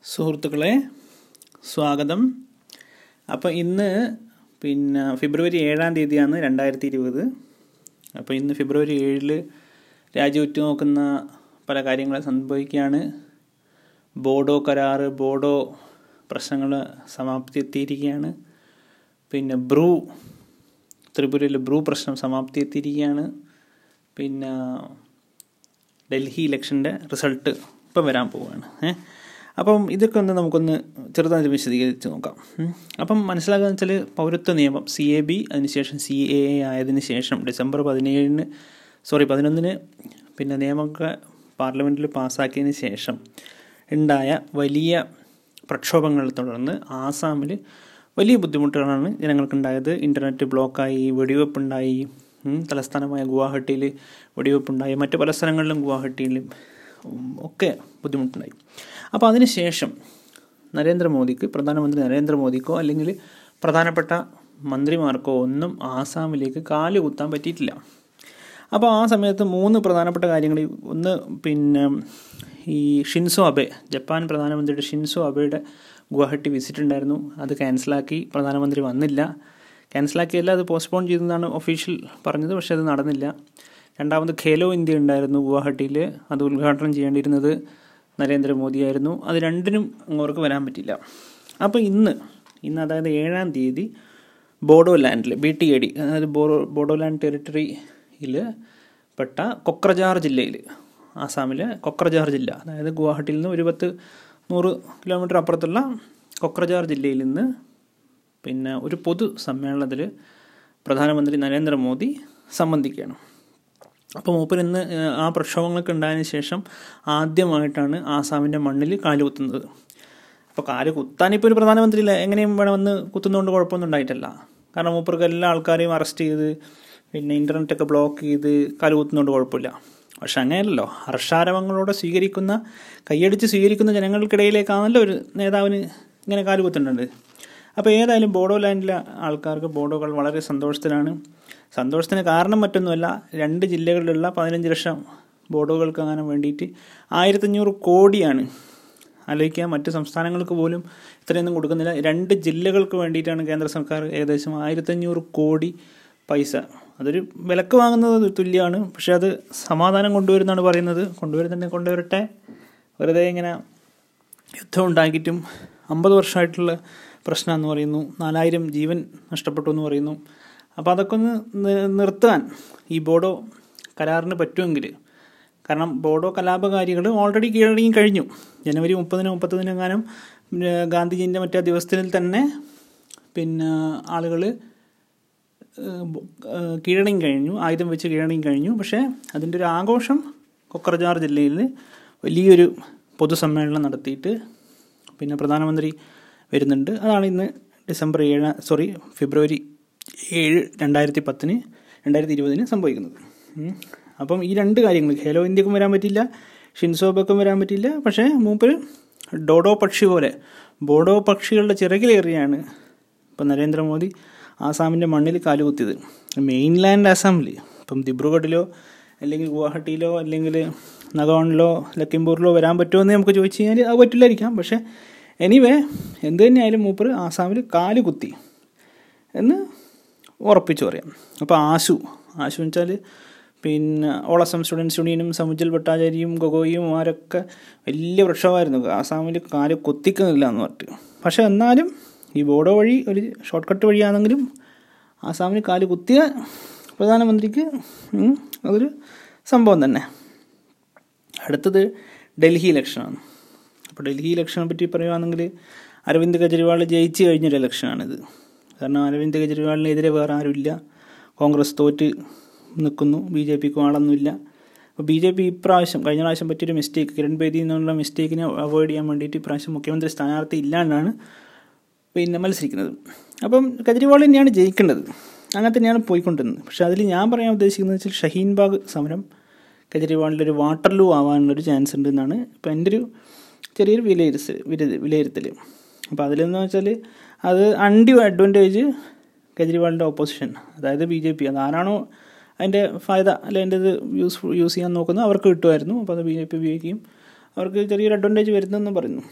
സുഹൃത്തുക്കളെ സ്വാഗതം അപ്പോൾ ഇന്ന് പിന്നെ ഫെബ്രുവരി ഏഴാം തീയതിയാണ് രണ്ടായിരത്തി ഇരുപത് അപ്പോൾ ഇന്ന് ഫെബ്രുവരി ഏഴിൽ രാജ്യം ഉറ്റുനോക്കുന്ന പല കാര്യങ്ങളും സംഭവിക്കുകയാണ് ബോഡോ കരാറ് ബോഡോ പ്രശ്നങ്ങൾ സമാപ്തി എത്തിയിരിക്കുകയാണ് പിന്നെ ബ്രൂ ത്രിപുരയിൽ ബ്രൂ പ്രശ്നം സമാപ്തി എത്തിയിരിക്കുകയാണ് പിന്നെ ഡൽഹി ഇലക്ഷൻ്റെ റിസൾട്ട് ഇപ്പം വരാൻ പോവുകയാണ് ഏ അപ്പം ഇതൊക്കെ ഒന്ന് നമുക്കൊന്ന് ചെറുതായിട്ട് വിശദീകരിച്ച് നോക്കാം ഉം. അപ്പം മനസ്സിലാക്കുക വെച്ചാൽ പൗരത്വ നിയമം സി എ ബി അതിനുശേഷം സി എ എ ആയതിനു ശേഷം ഡിസംബർ പതിനേഴിന് സോറി പതിനൊന്നിന് പിന്നെ നിയമമൊക്കെ പാർലമെൻറ്റിൽ പാസ്സാക്കിയതിന് ശേഷം ഉണ്ടായ വലിയ പ്രക്ഷോഭങ്ങളെ തുടർന്ന് ആസാമിൽ വലിയ ബുദ്ധിമുട്ടുകളാണ് ജനങ്ങൾക്കുണ്ടായത് ഇൻ്റർനെറ്റ് ബ്ലോക്കായി വെടിവെപ്പുണ്ടായി ഉം, തലസ്ഥാനമായ ഗുവാഹട്ടിയിൽ വെടിവെപ്പുണ്ടായി മറ്റ് പല സ്ഥലങ്ങളിലും ഗുവാഹട്ടിയിലും ഉം, ഒക്കെ ബുദ്ധിമുട്ടുണ്ടായി അപ്പോൾ അതിനുശേഷം നരേന്ദ്രമോദിക്ക് പ്രധാനമന്ത്രി നരേന്ദ്രമോദിക്കോ അല്ലെങ്കിൽ പ്രധാനപ്പെട്ട മന്ത്രിമാർക്കോ ഒന്നും ആസാമിലേക്ക് കാല് കുത്താൻ പറ്റിയിട്ടില്ല അപ്പോൾ ആ സമയത്ത് മൂന്ന് പ്രധാനപ്പെട്ട കാര്യങ്ങൾ ഒന്ന് പിന്നെ ഈ ഷിൻസോ അബെ ജപ്പാൻ പ്രധാനമന്ത്രിയുടെ ഷിൻസോ അബെയുടെ ഗുവാഹട്ടി വിസിറ്റ് ഉണ്ടായിരുന്നു അത് ക്യാൻസലാക്കി പ്രധാനമന്ത്രി വന്നില്ല ക്യാൻസലാക്കിയല്ല അത് പോസ്റ്റ്പോൺ ചെയ്തെന്നാണ് ഒഫീഷ്യൽ പറഞ്ഞത് പക്ഷേ അത് നടന്നില്ല രണ്ടാമത് ഖേലോ ഇന്ത്യ ഉണ്ടായിരുന്നു ഗുവാഹട്ടിയിൽ അത് ഉദ്ഘാടനം ചെയ്യേണ്ടിയിരുന്നത് നരേന്ദ്രമോദിയായിരുന്നു അത് രണ്ടിനും അവർക്ക് വരാൻ പറ്റില്ല അപ്പോൾ ഇന്ന് ഇന്ന് അതായത് ഏഴാം തീയതി ബോഡോലാൻഡിൽ ബി ടി എ ഡി അതായത് ബോഡോ ബോഡോലാൻഡ് ടെറിട്ടറിയിൽ പെട്ട കൊക്രജാർ ജില്ലയിൽ ആസാമിലെ കൊക്രജാർ ജില്ല അതായത് ഗുവാഹട്ടിയിൽ നിന്ന് ഒരു പത്ത് നൂറ് കിലോമീറ്റർ അപ്പുറത്തുള്ള കൊക്രജാർ ജില്ലയിൽ നിന്ന് പിന്നെ ഒരു പൊതു സമ്മേളനത്തിൽ പ്രധാനമന്ത്രി നരേന്ദ്രമോദി സംബന്ധിക്കുകയാണ് അപ്പോൾ മൂപ്പർ ഇന്ന് ഏഹ്, ആ പ്രക്ഷോഭങ്ങളൊക്കെ ഉണ്ടായതിനു ശേഷം ആദ്യമായിട്ടാണ് ആസാമിൻ്റെ മണ്ണിൽ കാലുകുത്തുന്നത് അപ്പോൾ കാല് കുത്താനിപ്പോൾ ഒരു പ്രധാനമന്ത്രി ഇല്ല എങ്ങനെയും വേണം വന്ന് കുത്തുന്നതുകൊണ്ട് കുഴപ്പമൊന്നും ഉണ്ടായിട്ടല്ല കാരണം മൂപ്പർക്ക് എല്ലാ ആൾക്കാരെയും അറസ്റ്റ് ചെയ്ത് പിന്നെ ഇൻ്റർനെറ്റൊക്കെ ബ്ലോക്ക് ചെയ്ത് കാല് കുത്തുന്നതുകൊണ്ട് കുഴപ്പമില്ല പക്ഷെ അങ്ങനെയല്ലല്ലോ ഹർഷാരവങ്ങളോടെ സ്വീകരിക്കുന്ന കൈയടിച്ച് സ്വീകരിക്കുന്ന ജനങ്ങൾക്കിടയിലേക്കാണല്ലോ ഒരു നേതാവിന് ഇങ്ങനെ കാല് കുത്തുന്നുണ്ട് അപ്പോൾ ഏതായാലും ബോഡോലാൻഡിലെ ആൾക്കാർക്ക് ബോഡോകൾ വളരെ സന്തോഷത്തിലാണ് സന്തോഷത്തിന് കാരണം മറ്റൊന്നുമല്ല രണ്ട് ജില്ലകളിലുള്ള പതിനഞ്ച് ലക്ഷം ബോഡോകൾക്ക് അങ്ങനെ വേണ്ടിയിട്ട് ആയിരത്തഞ്ഞൂറ് കോടിയാണ് ആലോചിക്കുക മറ്റ് സംസ്ഥാനങ്ങൾക്ക് പോലും ഇത്രയൊന്നും കൊടുക്കുന്നില്ല രണ്ട് ജില്ലകൾക്ക് വേണ്ടിയിട്ടാണ് കേന്ദ്ര സർക്കാർ ഏകദേശം ആയിരത്തഞ്ഞൂറ് കോടി പൈസ അതൊരു വിലക്ക് വാങ്ങുന്നത് തുല്യമാണ് പക്ഷെ അത് സമാധാനം കൊണ്ടുവരുന്നാണ് പറയുന്നത് കൊണ്ടുവരുന്നുണ്ടെ കൊണ്ടുവരട്ടെ വെറുതെ ഇങ്ങനെ യുദ്ധം ഉണ്ടാക്കിയിട്ടും അമ്പത് വർഷമായിട്ടുള്ള പ്രശ്നം എന്ന് പറയുന്നു നാലായിരം ജീവൻ നഷ്ടപ്പെട്ടു എന്ന് പറയുന്നു അപ്പോൾ അതൊക്കെ ഒന്ന് നി- നിർത്താൻ ഈ ബോഡോ കരാറിന് പറ്റുമെങ്കിൽ കാരണം ബോഡോ കലാപകാരികൾ ഓൾറെഡി കീഴടങ്ങി കഴിഞ്ഞു ജനുവരി മുപ്പതിന് മുപ്പത്തൊന്നിനെങ്ങാനും ഗാന്ധിജീൻ്റെ മറ്റേ ദിവസത്തിൽ തന്നെ പിന്നെ ആളുകൾ കീഴടങ്ങി കഴിഞ്ഞു ആയുധം വെച്ച് കീഴടങ്ങി കഴിഞ്ഞു പക്ഷേ അതിൻ്റെ ഒരു ആഘോഷം കൊക്രജാർ ജില്ലയിൽ വലിയൊരു പൊതുസമ്മേളനം നടത്തിയിട്ട് പിന്നെ പ്രധാനമന്ത്രി വരുന്നുണ്ട് അതാണ് ഇന്ന് ഡിസംബർ ഏഴ് സോറി ഫെബ്രുവരി ഏഴ് രണ്ടായിരത്തി പത്തിന് രണ്ടായിരത്തി ഇരുപതിന് സംഭവിക്കുന്നത് ഉം. അപ്പം ഈ രണ്ട് കാര്യങ്ങൾ ഖേലോ ഇന്ത്യക്കും വരാൻ പറ്റില്ല ഷിൻസോബക്കും വരാൻ പറ്റില്ല പക്ഷേ മൂപ്പര് ഡോഡോ പക്ഷി പോലെ ബോഡോ പക്ഷികളുടെ ചിറകിലേറിയാണ് ഇപ്പം നരേന്ദ്രമോദി ആസാമിൻ്റെ മണ്ണിൽ കാലുകുത്തിയത് മെയിൻലാൻഡ് ആസാമിൽ ഇപ്പം ദിബ്രുഗഡിലോ അല്ലെങ്കിൽ ഗുവാഹട്ടിയിലോ അല്ലെങ്കിൽ നഗോണിലോ ലക്കിംപൂരിലോ വരാൻ പറ്റുമോ എന്ന് നമുക്ക് ചോദിച്ചു കഴിഞ്ഞാൽ അത് പറ്റില്ലായിരിക്കാം പക്ഷേ എനിവേ എന്ത് തന്നെയായാലും മൂപ്പർ ആസാമിൽ കാല് കുത്തി എന്ന് ഉറപ്പിച്ചു പറയാം അപ്പോൾ ആശു ആശു എന്ന് വെച്ചാൽ പിന്നെ ഓൾ അസം സ്റ്റുഡൻസ് യൂണിയനും സമുജൽ ഭട്ടാചാര്യയും ഗൊഗോയും ആരൊക്കെ വലിയ പ്രക്ഷോഭമായിരുന്നു ആസാമിൽ കാല് കൊത്തിക്കുന്നില്ല എന്ന് പറഞ്ഞിട്ട് പക്ഷേ എന്നാലും ഈ ബോഡോ വഴി ഒരു ഷോർട്ട് കട്ട് വഴിയാണെങ്കിലും ആസാമിൽ കാല് കുത്തിയ പ്രധാനമന്ത്രിക്ക് ഉം, അതൊരു സംഭവം തന്നെ അടുത്തത് ഡൽഹി ഇലക്ഷനാണ് അപ്പോൾ ഡൽഹി ഇലക്ഷനെ പറ്റി പറയുകയാണെങ്കിൽ അരവിന്ദ് കെജ്രിവാൾ ജയിച്ചു കഴിഞ്ഞൊരു ഇലക്ഷനാണിത് കാരണം അരവിന്ദ് കെജ്രിവാളിനെതിരെ വേറെ ആരുമില്ല കോൺഗ്രസ് തോറ്റ് നിൽക്കുന്നു ബി ജെ പിക്കും ആളൊന്നുമില്ല അപ്പോൾ ബി ജെ പി ഇപ്രാവശ്യം കഴിഞ്ഞ പ്രാവശ്യം പറ്റിയൊരു മിസ്റ്റേക്ക് കിരൺ ബേദി എന്നുള്ള മിസ്റ്റേക്കിനെ അവോയ്ഡ് ചെയ്യാൻ വേണ്ടിയിട്ട് ഇപ്രാവശ്യം മുഖ്യമന്ത്രി സ്ഥാനാർത്ഥി ഇല്ലാണ്ടാണ് പിന്നെ മത്സരിക്കുന്നത് അപ്പം കെജ്രിവാൾ തന്നെയാണ് ജയിക്കേണ്ടത് അങ്ങനെ തന്നെയാണ് പോയിക്കൊണ്ടിരുന്നത് പക്ഷെ അതിൽ ഞാൻ പറയാൻ ഉദ്ദേശിക്കുന്നത് വെച്ചാൽ ഷഹീൻ ബാഗ് സമരം കെജ്രിവാളിൻ്റെ ഒരു വാട്ടർലൂ ആവാനുള്ളൊരു ചാൻസ് ഉണ്ട് എന്നാണ് ഇപ്പം എൻ്റെ ഒരു ചെറിയൊരു വിലയിരുത്തൽ വില- വിലയിരുത്തൽ അപ്പോൾ അതിലെന്ന് വെച്ചാൽ അത് അൺഡ്യൂ അഡ്വാൻറ്റേജ് കെജ്രിവാളിൻ്റെ ഓപ്പോസിഷൻ അതായത് ബി ജെ പി അതാരാണോ അതിൻ്റെ ഫായത അല്ലെ അതിൻ്റെ ഇത് യൂസ് യൂസ് ചെയ്യാൻ നോക്കുന്നത് അവർക്ക് കിട്ടുമായിരുന്നു അപ്പോൾ അത് ബി ജെ പി ഉപയോഗിക്കുകയും അവർക്ക് ചെറിയൊരു അഡ്വാൻറ്റേജ് വരുന്നെന്ന് പറയുന്നു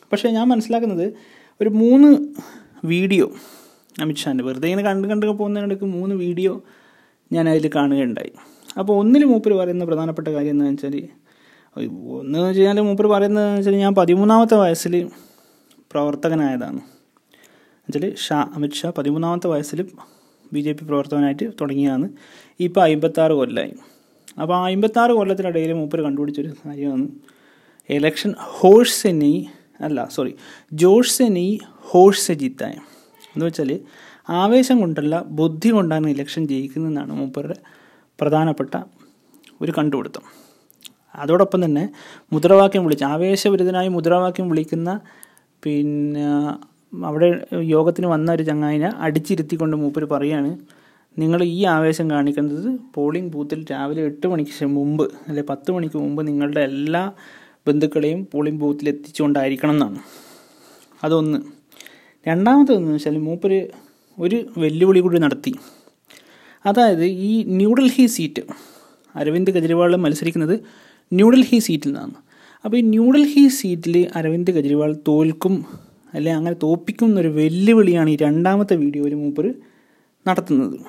പക്ഷേ ഞാൻ മനസ്സിലാക്കുന്നത് ഒരു മൂന്ന് വീഡിയോ അമിത്ഷാൻ്റെ വെറുതെ ഇങ്ങനെ കണ്ട് കണ്ട് പോകുന്നതിനിടയ്ക്ക് മൂന്ന് വീഡിയോ ഞാൻ അതിൽ കാണുകയുണ്ടായി അപ്പോൾ ഒന്നിൽ മൂപ്പർ പറയുന്ന പ്രധാനപ്പെട്ട കാര്യം എന്താണെന്ന് വെച്ചാൽ ഒന്ന് വെച്ച് കഴിഞ്ഞാൽ മൂപ്പർ പറയുന്നത് വെച്ചാൽ ഞാൻ പതിമൂന്നാമത്തെ വയസ്സിൽ പ്രവർത്തകനായതാണ് എന്നുവെച്ചാൽ ഷാ അമിത് ഷാ പതിമൂന്നാമത്തെ വയസ്സിൽ ബി ജെ പി പ്രവർത്തകനായിട്ട് തുടങ്ങിയതാണ് ഇപ്പോൾ അമ്പത്താറ് കൊല്ലമായി അപ്പോൾ ആ അമ്പത്താറ് കൊല്ലത്തിനിടയിൽ മൂപ്പർ കണ്ടുപിടിച്ചൊരു കാര്യമാണ് ഇലക്ഷൻ ഹോഴ്സ് se नहीं അല്ല സോറി ജോഷ് se नहीं ഹോഴ്സ് se जीता है എന്ന് വെച്ചാൽ ആവേശം കൊണ്ടല്ല ബുദ്ധി കൊണ്ടാണ് ഇലക്ഷൻ ജയിക്കുന്നതെന്നാണ് മൂപ്പരുടെ പ്രധാനപ്പെട്ട ഒരു കണ്ടുപിടുത്തം അതോടൊപ്പം തന്നെ മുദ്രാവാക്യം വിളിച്ച് ആവേശഭരിതനായി മുദ്രാവാക്യം വിളിക്കുന്ന പിന്നെ അവിടെ യോഗത്തിന് വന്ന ഒരു ചങ്ങായിനെ അടിച്ചിരുത്തിക്കൊണ്ട് മൂപ്പർ പറയാണ് നിങ്ങൾ ഈ ആവേശം കാണിക്കുന്നത് പോളിംഗ് ബൂത്തിൽ രാവിലെ എട്ട് മണിക്ക് ശേ- മുമ്പ് അല്ലെ പത്ത് മണിക്ക് മുമ്പ് നിങ്ങളുടെ എല്ലാ ബന്ധുക്കളെയും പോളിംഗ് ബൂത്തിൽ എത്തിച്ചുകൊണ്ടായിരിക്കണം എന്നാണ് അതൊന്ന് രണ്ടാമതെന്ന് വെച്ചാൽ മൂപ്പര് ഒരു വെല്ലുവിളി കൂടി നടത്തി അതായത് ഈ ന്യൂഡൽഹി സീറ്റ് അരവിന്ദ് കെജ്രിവാൾ മത്സരിക്കുന്നത് ന്യൂഡൽഹി സീറ്റിൽ നിന്നാണ് അപ്പോൾ ഈ ന്യൂഡൽഹി സീറ്റിൽ അരവിന്ദ് കെജ്രിവാൾ തോൽക്കും അല്ലെ അങ്ങനെ തോപ്പിക്കും എന്നൊരു വെല്ലുവിളിയാണ് ഈ രണ്ടാമത്തെ വീഡിയോയിൽ മൂപ്പർ നടത്തുന്നത്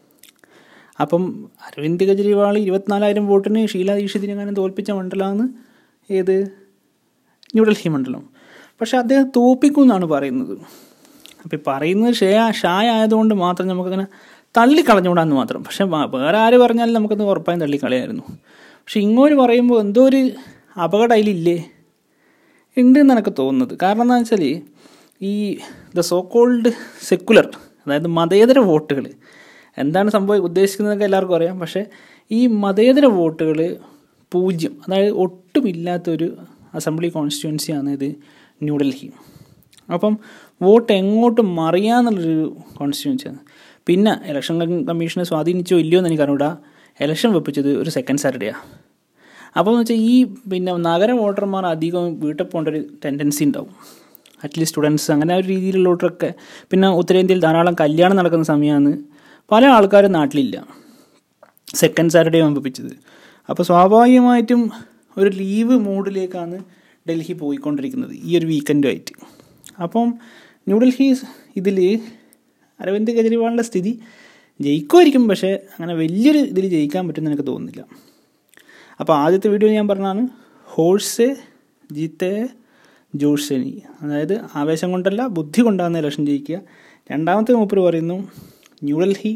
അപ്പം അരവിന്ദ് കെജ്രിവാൾ ഇരുപത്തിനാലായിരം വോട്ടിന് ഷീല ദീക്ഷിതിനെ അങ്ങനെ തോൽപ്പിച്ച മണ്ഡലമാണ് ഏത് ന്യൂഡൽഹി മണ്ഡലം പക്ഷെ അദ്ദേഹം തോപ്പിക്കും എന്നാണ് പറയുന്നത് അപ്പോൾ ഈ പറയുന്നത് ഷേ ഷായ ആയതുകൊണ്ട് മാത്രം നമുക്കങ്ങനെ തള്ളിക്കളഞ്ഞുകൂടാന്ന് മാത്രം പക്ഷെ വ- വേറെ ആര് പറഞ്ഞാലും നമുക്കത് ഉറപ്പായും തള്ളിക്കളയായിരുന്നു പക്ഷെ ഇങ്ങോട്ട് പറയുമ്പോൾ എന്തോ ഒരു അപകടം അതിലില്ലേ ഉണ്ട് എന്ന് എനിക്ക് തോന്നുന്നത് കാരണം എന്താണെന്ന് വെച്ചാൽ ഈ ദ സോ കോൾഡ് സെക്കുലർ അതായത് മതേതര വോട്ടുകൾ എന്താണ് സംഭവം ഉദ്ദേശിക്കുന്നതൊക്കെ എല്ലാവർക്കും അറിയാം പക്ഷേ ഈ മതേതര വോട്ടുകൾ പൂജ്യം അതായത് ഒട്ടുമില്ലാത്തൊരു അസംബ്ലി കോൺസ്റ്റിറ്റ്യുവൻസിയാണ് ഇത് ന്യൂഡൽഹി അപ്പം വോട്ട് എങ്ങോട്ട് മറിയാന്നുള്ളൊരു കോൺസ്റ്റിറ്റ്യുവൻസിയാണ് പിന്നെ ഇലക്ഷൻ കമ്മീഷനെ സ്വാധീനിച്ചോ ഇല്ലയോ എന്ന് എനിക്കറിയൂടാ ഇലക്ഷൻ വെപ്പിച്ചത് ഒരു സെക്കൻഡ് സാറ്റർഡേയാണ് അപ്പോൾ എന്ന് വെച്ചാൽ ഈ പിന്നെ നഗര വോട്ടർമാർ അധികം വീട്ടിൽ പോകേണ്ട ഒരു ടെൻഡൻസി ഉണ്ടാവും അറ്റ്ലീസ്റ്റ് സ്റ്റുഡൻസ് അങ്ങനെ ഒരു രീതിയിലുള്ളവരൊക്കെ പിന്നെ ഉത്തരേന്ത്യയിൽ ധാരാളം കല്യാണം നടക്കുന്ന സമയമാണ് പല ആൾക്കാരും നാട്ടിലില്ല സെക്കൻഡ് സാറ്റർഡേ വമ്പിപ്പിച്ചത് അപ്പോൾ സ്വാഭാവികമായിട്ടും ഒരു ലീവ് മൂഡിലേക്കാണ് ഡൽഹി പോയിക്കൊണ്ടിരിക്കുന്നത് ഈ ഒരു വീക്കെൻഡുമായിട്ട് അപ്പം ന്യൂഡൽഹി ഇതിൽ അരവിന്ദ് കെജ്രിവാളിൻ്റെ സ്ഥിതി ജയിക്കുമായിരിക്കും പക്ഷേ അങ്ങനെ വലിയൊരു ഇതിൽ ജയിക്കാൻ പറ്റുമെന്ന് എനിക്ക് തോന്നുന്നില്ല അപ്പോൾ ആദ്യത്തെ വീഡിയോ ഞാൻ പറഞ്ഞാണ് ഹോഴ്സ് ജീത്തെ ജോഷനി അതായത് ആവേശം കൊണ്ടല്ല ബുദ്ധി കൊണ്ടാണ് ഇലക്ഷൻ ജയിക്കുക രണ്ടാമത്തെ മൂപ്പർ പറയുന്നു ന്യൂഡൽഹി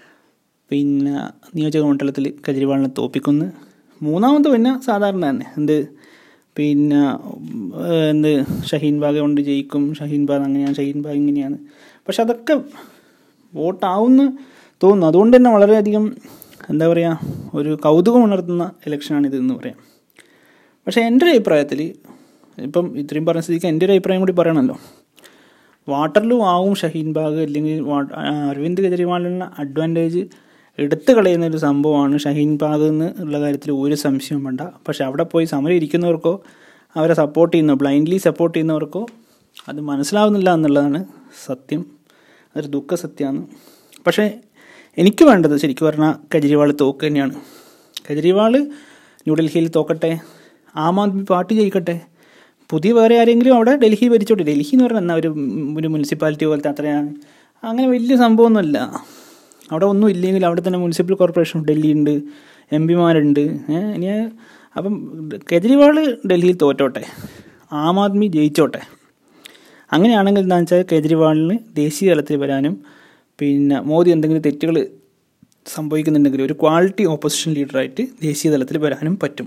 പിന്നെ നിയോജക മണ്ഡലത്തിൽ കെജ്രിവാളിനെ തോപ്പിക്കുന്നു മൂന്നാമത് പിന്നെ സാധാരണ തന്നെ എന്ത് പിന്നെ ഏഹ്, എന്ത് ഷഹീൻ ബാഗ് കൊണ്ട് ജയിക്കും ഷഹീൻ ബാഗ് അങ്ങനെയാണ് ഷഹീൻ ബാഗ് ഇങ്ങനെയാണ് പക്ഷെ അതൊക്കെ വോട്ടാവുമെന്ന് തോന്നുന്നു അതുകൊണ്ട് തന്നെ വളരെയധികം എന്താ പറയുക ഒരു കൗതുകം ഉണർത്തുന്ന ഇലക്ഷനാണ് ഇത് എന്ന് പറയാം പക്ഷേ എൻ്റെ ഒരു അഭിപ്രായത്തിൽ ഇപ്പം ഇത്രയും പറഞ്ഞ സ്ഥിതിക്ക് എൻ്റെ ഒരു അഭിപ്രായം കൂടി പറയണമല്ലോ വാട്ടർലൂ ആവും ഷഹീൻ ബാഗ് അല്ലെങ്കിൽ വാ- ആ, അരവിന്ദ് കെജ്രിവാളിനുള്ള അഡ്വാൻറ്റേജ് എടുത്തു കളയുന്ന ഒരു സംഭവമാണ് ഷഹീൻ ബാഗ് എന്ന് ഉള്ള കാര്യത്തിൽ ഒരു സംശയവും വേണ്ട പക്ഷെ അവിടെ പോയി സമരം ഇരിക്കുന്നവർക്കോ അവരെ സപ്പോർട്ട് ചെയ്യുന്ന ബ്ലൈൻഡ്ലി സപ്പോർട്ട് ചെയ്യുന്നവർക്കോ അത് മനസ്സിലാവുന്നില്ല എന്നുള്ളതാണ് സത്യം അതൊരു ദുഃഖ സത്യമാണ് പക്ഷേ എനിക്ക് വേണ്ടത് ശരിക്കും പറഞ്ഞാൽ കെജ്രിവാൾ തോക്ക് തന്നെയാണ് കെജ്രിവാൾ ന്യൂഡൽഹിയിൽ തോക്കട്ടെ ആം ആദ്മി പാർട്ടി ജയിക്കട്ടെ പുതിയ വേറെ ആരെങ്കിലും അവിടെ ഡൽഹി ഭരിച്ചോട്ടെ ഡൽഹി എന്ന് പറഞ്ഞാൽ എന്നാ ഒരു ഒരു മുനിസിപ്പാലിറ്റി പോലത്തെ അത്രയാണ് അങ്ങനെ വലിയ സംഭവമൊന്നുമല്ല അവിടെ ഒന്നും ഇല്ലെങ്കിൽ അവിടെ തന്നെ മുനിസിപ്പൽ കോർപ്പറേഷൻ ഡൽഹി ഉണ്ട് എം പിമാരുണ്ട് ഏഹ് ഇനി അപ്പം കെജ്രിവാൾ ഡൽഹിയിൽ തോറ്റോട്ടെ ആം ആദ്മി ജയിച്ചോട്ടെ അങ്ങനെയാണെങ്കിൽ എന്താണെന്ന് വെച്ചാൽ കേജ്രിവാളിന് ദേശീയ തലത്തിൽ വരാനും പിന്നെ മോദി എന്തെങ്കിലും തെറ്റുകൾ സംഭവിക്കുന്നുണ്ടെങ്കിൽ ഒരു ക്വാളിറ്റി ഓപ്പോസിഷൻ ലീഡറായിട്ട് ദേശീയ തലത്തിൽ വരാനും പറ്റും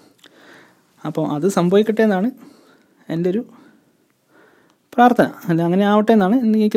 അപ്പോൾ അത് സംഭവിക്കട്ടെ എന്നാണ് എൻ്റെ ഒരു പ്രാർത്ഥന അല്ല അങ്ങനെ ആവട്ടെ എന്നാണ് എനിക്ക്